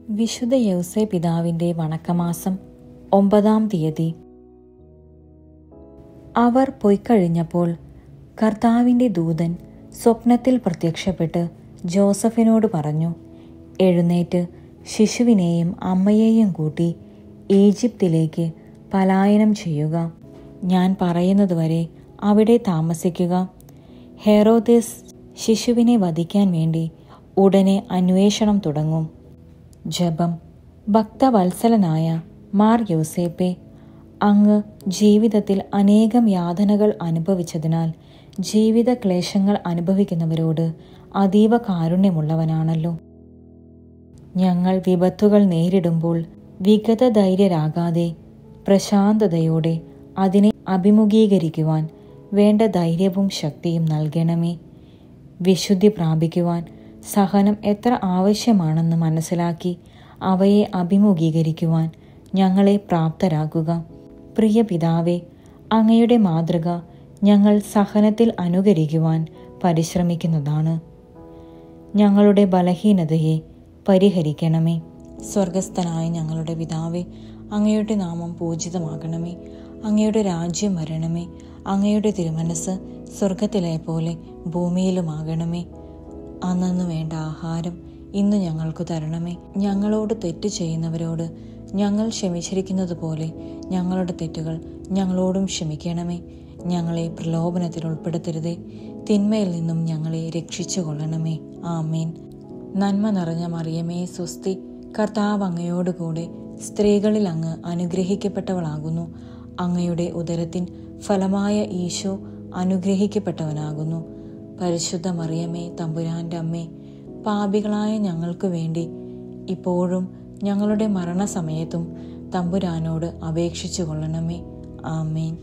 വിശുദ്ധ യൗസേ പിതാവിൻ്റെ വണക്കമാസം ഒമ്പതാം തീയതി അവർ പൊയ്ക്കഴിഞ്ഞപ്പോൾ കർത്താവിൻ്റെ ദൂതൻ സ്വപ്നത്തിൽ പ്രത്യക്ഷപ്പെട്ട് ജോസഫിനോട് പറഞ്ഞു എഴുന്നേറ്റ് ശിശുവിനെയും അമ്മയെയും കൂട്ടി ഈജിപ്തിലേക്ക് പലായനം ചെയ്യുക ഞാൻ പറയുന്നതുവരെ അവിടെ താമസിക്കുക ഹെറോദേസ് ശിശുവിനെ വധിക്കാൻ വേണ്ടി ഉടനെ അന്വേഷണം തുടങ്ങും ജപം ഭക്തവത്സലനായ മാർ യോസേപ്പെ അങ്ങ് ജീവിതത്തിൽ അനേകം യാതനകൾ അനുഭവിച്ചതിനാൽ ജീവിത ക്ലേശങ്ങൾ അനുഭവിക്കുന്നവരോട് അതീവ കാരുണ്യമുള്ളവനാണല്ലോ ഞങ്ങൾ വിപത്തുകൾ നേരിടുമ്പോൾ വിഗതധൈര്യരാകാതെ പ്രശാന്തതയോടെ അതിനെ അഭിമുഖീകരിക്കുവാൻ വേണ്ട ധൈര്യവും ശക്തിയും നൽകണമേ വിശുദ്ധി പ്രാപിക്കുവാൻ സഹനം എത്ര ആവശ്യമാണെന്ന് മനസ്സിലാക്കി അവയെ അഭിമുഖീകരിക്കുവാൻ ഞങ്ങളെ പ്രാപ്തരാക്കുക പ്രിയ പിതാവേ അങ്ങയുടെ മാതൃക ഞങ്ങൾ സഹനത്തിൽ അനുകരിക്കുവാൻ പരിശ്രമിക്കുന്നതാണ് ഞങ്ങളുടെ ബലഹീനതയെ പരിഹരിക്കണമേ സ്വർഗസ്ഥനായ ഞങ്ങളുടെ പിതാവേ അങ്ങയുടെ നാമം പൂജിതമാകണമേ അങ്ങയുടെ രാജ്യം വരണമേ അങ്ങയുടെ തിരുമനസ് സ്വർഗത്തിലെ പോലെ ഭൂമിയിലുമാകണമേ അന്നു വേണ്ട ആഹാരം ഇന്ന് ഞങ്ങൾക്ക് തരണമേ ഞങ്ങളോട് തെറ്റ് ചെയ്യുന്നവരോട് ഞങ്ങൾ ക്ഷമിച്ചിരിക്കുന്നത് പോലെ ഞങ്ങളുടെ തെറ്റുകൾ ഞങ്ങളോടും ക്ഷമിക്കണമേ ഞങ്ങളെ പ്രലോഭനത്തിൽ ഉൾപ്പെടുത്തരുതേ തിന്മയിൽ നിന്നും ഞങ്ങളെ രക്ഷിച്ചു കൊള്ളണമേ ആമേൻ നന്മ നിറഞ്ഞ മറിയമേ സ്വസ്തി കർത്താവ് അങ്ങയോടുകൂടെ സ്ത്രീകളിൽ അങ്ങ് അനുഗ്രഹിക്കപ്പെട്ടവളാകുന്നു അങ്ങയുടെ ഉദരത്തിൻ ഫലമായ ഈശോ അനുഗ്രഹിക്കപ്പെട്ടവനാകുന്നു പരിശുദ്ധ മറിയമേ തമ്പുരാന്റെ അമ്മേ പാപികളായ ഞങ്ങൾക്ക് വേണ്ടി ഇപ്പോഴും ഞങ്ങളുടെ മരണസമയത്തും തമ്പുരാനോട് അപേക്ഷിച്ചു കൊള്ളണമേ ആമേൻ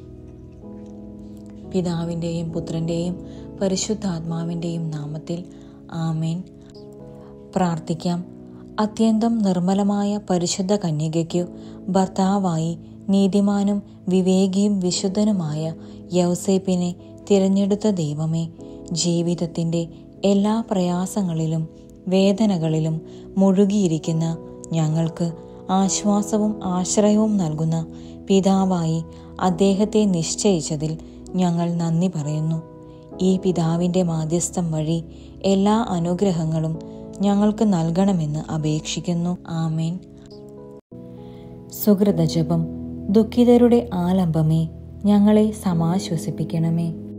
പിതാവിൻ്റെയും പുത്രൻ്റെയും പരിശുദ്ധാത്മാവിൻ്റെയും നാമത്തിൽ ആമേൻ പ്രാർത്ഥിക്കാം അത്യന്തം നിർമ്മലമായ പരിശുദ്ധ കന്യകയ്ക്കു ഭർത്താവായി നീതിമാനും വിവേകിയും വിശുദ്ധനുമായ യൗസേപ്പിനെ തിരഞ്ഞെടുത്ത ദൈവമേ ജീവിതത്തിൻ്റെ എല്ലാ പ്രയാസങ്ങളിലും വേദനകളിലും മുഴുകിയിരിക്കുന്ന ഞങ്ങൾക്ക് ആശ്വാസവും ആശ്രയവും നൽകുന്ന പിതാവായി അദ്ദേഹത്തെ നിശ്ചയിച്ചതിൽ ഞങ്ങൾ നന്ദി പറയുന്നു ഈ പിതാവിൻ്റെ മാധ്യസ്ഥം വഴി എല്ലാ അനുഗ്രഹങ്ങളും ഞങ്ങൾക്ക് നൽകണമെന്ന് അപേക്ഷിക്കുന്നു ആമേൻ സുഹൃതജപം ദുഃഖിതരുടെ ആലംബമേ ഞങ്ങളെ സമാശ്വസിപ്പിക്കണമേ